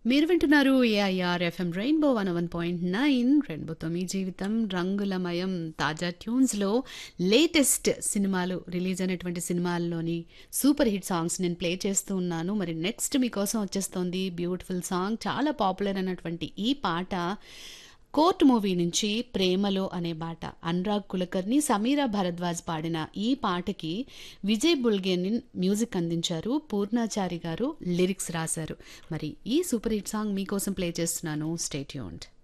మీరు వింటున్నారు AIR FM rainbow one one point nine రెయిన్బోతో మీ జీవితం రంగులమయం తాజా ట్యూన్స్లో లేటెస్ట్ సినిమాలు రిలీజ్ అయినటువంటి సినిమాల్లోని సూపర్ హిట్ సాంగ్స్ నేను ప్లే చేస్తూ ఉన్నాను మరి నెక్స్ట్ మీకోసం వచ్చేస్తోంది బ్యూటిఫుల్ సాంగ్ చాలా పాపులర్ అయినటువంటి ఈ పాట కోర్ట్ మూవీ నుంచి ప్రేమలో అనే పాట అనురాగ్ కులకర్ని సమీరా భరద్వాజ్ పాడిన ఈ పాటకి విజయ్ బుల్గేనిన్ మ్యూజిక్ అందించారు పూర్ణాచారి గారు లిరిక్స్ రాశారు మరి ఈ సూపర్ హిట్ సాంగ్ మీకోసం ప్లే చేస్తున్నాను స్టేట్యూన్డ్